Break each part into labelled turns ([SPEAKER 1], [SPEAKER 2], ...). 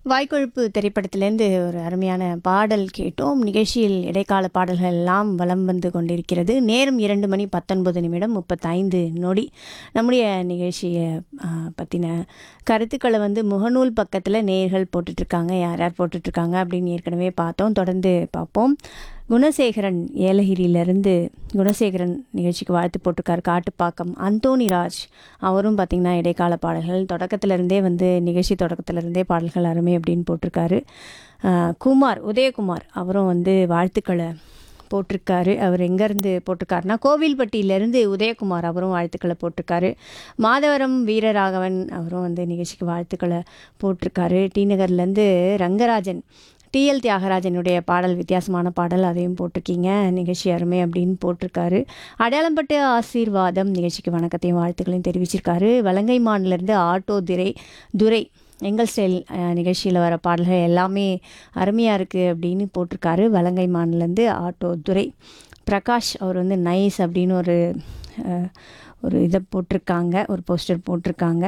[SPEAKER 1] வாய்க்கொழுப்பு திரைப்படத்திலேருந்து ஒரு அருமையான பாடல் கேட்டோம் நிகழ்ச்சியில் இடைக்கால பாடல்கள் எல்லாம் வலம் வந்து கொண்டிருக்கிறது நேரம் இரண்டு மணி பத்தொன்பது நிமிடம் முப்பத்தைந்து நொடி நம்முடைய நிகழ்ச்சியை பற்றின கருத்துக்களை வந்து முகநூல் பக்கத்தில் நேர்கள் போட்டுட்ருக்காங்க யார் யார் போட்டுட்ருக்காங்க அப்படின்னு ஏற்கனவே பார்த்தோம் தொடர்ந்து பார்ப்போம் குணசேகரன் ஏலகிரியிலேருந்து குணசேகரன் நிகழ்ச்சிக்கு வாழ்த்து போட்டிருக்கார் காட்டுப்பாக்கம் அந்தோணி ராஜ் அவரும் பார்த்திங்கன்னா இடைக்கால பாடல்கள் தொடக்கத்திலிருந்தே வந்து நிகழ்ச்சி தொடக்கத்திலிருந்தே பாடல்கள் அருமை அப்படின்னு போட்டிருக்காரு ஆஹ் குமார் உதயகுமார் அவரும் வந்து வாழ்த்துக்களை போட்டிருக்காரு அவர் எங்கேருந்து போட்டிருக்காருனா கோவில்பட்டியிலேருந்து உதயகுமார் அவரும் வாழ்த்துக்களை போட்டிருக்காரு மாதவரம் வீரராகவன் அவரும் வந்து நிகழ்ச்சிக்கு வாழ்த்துக்களை போட்டிருக்காரு டி நகர்லேருந்து ரங்கராஜன் டிஎல் தியாகராஜனுடைய பாடல் வித்தியாசமான பாடல் அதையும் போட்டிருக்கீங்க நிகழ்ச்சி அருமை அப்படின்னு போட்டிருக்காரு அடையாளம்பட்டு ஆசீர்வாதம் நிகழ்ச்சிக்கு வணக்கத்தையும் வாழ்த்துக்களையும் தெரிவிச்சிருக்காரு வலங்கை மாநிலேருந்து ஆட்டோ துரை துரை எங்கள் ஸ்டைல் நிகழ்ச்சியில் வர பாடல்கள் எல்லாமே அருமையாக இருக்குது அப்படின்னு போட்டிருக்காரு வலங்கை மாநிலேருந்து ஆட்டோ துரை பிரகாஷ் அவர் வந்து நைஸ் அப்படின்னு ஒரு அஹ், ஒரு இதை போட்டிருக்காங்க ஒரு போஸ்டர் போட்டிருக்காங்க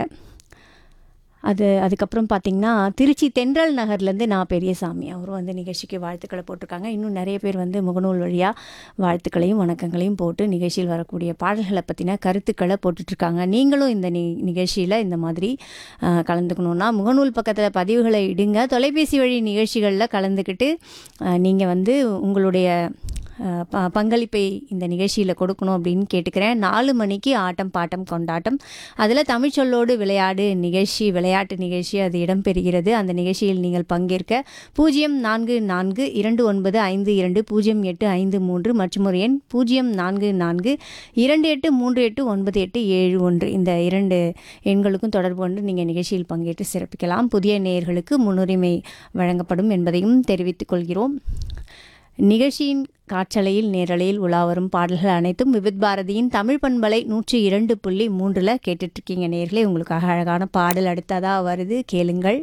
[SPEAKER 1] அது அதுக்கப்புறம் பார்த்தீங்கன்னா திருச்சி தென்றல் நகர்லேருந்து நான் பெரியசாமி அவரும் வந்து நிகழ்ச்சிக்கு வாழ்த்துக்களை போட்டிருக்காங்க இன்னும் நிறைய பேர் வந்து முகநூல் வழியாக வாழ்த்துக்களையும் வணக்கங்களையும் போட்டு நிகழ்ச்சியில் வரக்கூடிய பாடல்களை பற்றின கருத்துக்களை போட்டுட்ருக்காங்க நீங்களும் இந்த நி நிகழ்ச்சியில் இந்த மாதிரி ஆஹ், கலந்துக்கணுன்னா முகநூல் பக்கத்தில் பதிவுகளை இடுங்க தொலைபேசி வழி நிகழ்ச்சிகளில் கலந்துக்கிட்டு நீங்கள் வந்து உங்களுடைய அஹ், ப பங்களிப்பை இந்த நிகழ்ச்சியில் கொடுக்கணும் அப்படின்னு கேட்டுக்கிறேன் நாலு மணிக்கு ஆட்டம் பாட்டம் கொண்டாட்டம் அதில் தமிழ்ச்சொல்லோடு விளையாடு நிகழ்ச்சி விளையாட்டு நிகழ்ச்சி அது இடம்பெறுகிறது அந்த நிகழ்ச்சியில் நீங்கள் பங்கேற்க பூஜ்ஜியம் நான்கு நான்கு இரண்டு ஒன்பது ஐந்து இரண்டு பூஜ்ஜியம் எட்டு ஐந்து மூன்று மற்றும் ஒரு எண் பூஜ்ஜியம் நான்கு நான்கு இரண்டு எட்டு மூன்று எட்டு ஒன்பது எட்டு ஏழு ஒன்று இந்த இரண்டு எண்களுக்கும் தொடர்பு கொண்டு நீங்கள் நிகழ்ச்சியில் பங்கேற்று சிறப்பிக்கலாம் புதிய நேயர்களுக்கு முன்னுரிமை வழங்கப்படும் என்பதையும் தெரிவித்துக் கொள்கிறோம் நிகழ்ச்சியின் காற்றலையில் நேரலையில் உலாவரும் பாடல்கள் அனைத்தும் விவித் பாரதியின் தமிழ் பண்பலை நூற்றி இரண்டு புள்ளி மூன்றில் கேட்டுட்ருக்கீங்க நேர்களே உங்களுக்காக அழகான பாடல் அடுத்ததாக வருது கேளுங்கள்